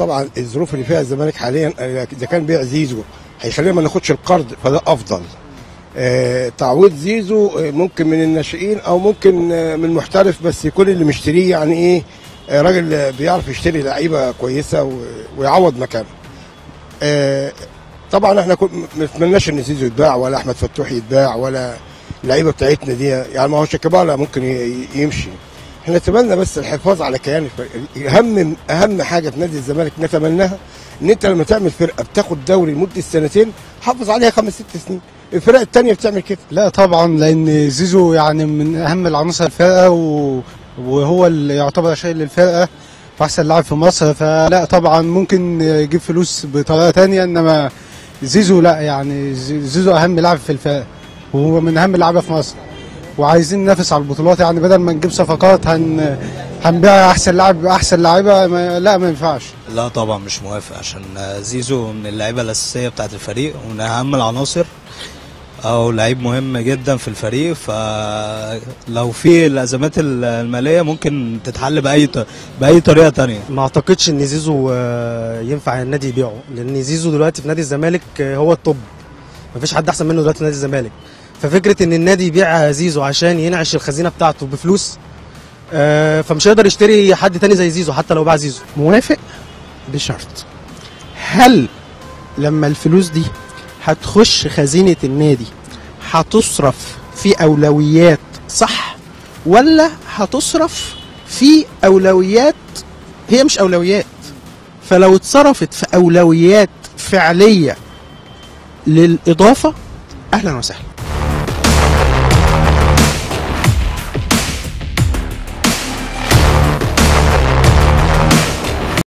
طبعا الظروف اللي فيها الزمالك حاليا آه، اذا كان بيع زيزو هيخلينا ما ناخدش القرض فده افضل آه، تعويض زيزو آه، ممكن من الناشئين او ممكن آه، من محترف بس يكون اللي مشتريه يعني ايه آه، راجل آه، بيعرف يشتري لعيبه كويسه و- ويعوض مكانه آه، طبعا احنا كن- ما نتمناش ان زيزو يتباع ولا احمد فتوح يتباع ولا اللعيبه بتاعتنا دي يعني ما هو شيكابالا ممكن ي- يمشي احنا نتمنى بس الحفاظ على كيان الفريق اهم اهم حاجه في نادي الزمالك نتمناها ان انت لما تعمل فرقه بتاخد دوري لمده سنتين حافظ عليها خمس ست سنين الفرق التانية بتعمل كده لا طبعا لان زيزو يعني من اهم العناصر الفرقه و... وهو اللي يعتبر شايل الفرقه واحسن لاعب في مصر فلا طبعا ممكن يجيب فلوس بطريقه تانية انما زيزو لا يعني زي- زيزو اهم لاعب في الفرقه وهو من اهم اللعيبه في مصر وعايزين ننافس على البطولات يعني بدل ما نجيب صفقات هن هنبيع احسن لاعب احسن لعيبه ما... لا ما ينفعش لا طبعا مش موافق عشان زيزو من اللعيبه الاساسيه بتاعت الفريق ومن اهم العناصر او لعيب مهم جدا في الفريق فلو في الازمات الماليه ممكن تتحل باي ط- باي طريقه تانية ما اعتقدش ان زيزو آه، ينفع النادي يبيعه لان زيزو دلوقتي في نادي الزمالك آه، هو الطب مفيش حد احسن منه دلوقتي في نادي الزمالك ففكره ان النادي يبيع زيزو عشان ينعش الخزينه بتاعته بفلوس آه، فمش هيقدر يشتري حد تاني زي زيزو حتى لو باع زيزو موافق بشرط هل لما الفلوس دي هتخش خزينة النادي هتصرف في أولويات صح ولا هتصرف في أولويات هي مش أولويات فلو اتصرفت في أولويات فعلية للإضافة أهلا وسهلا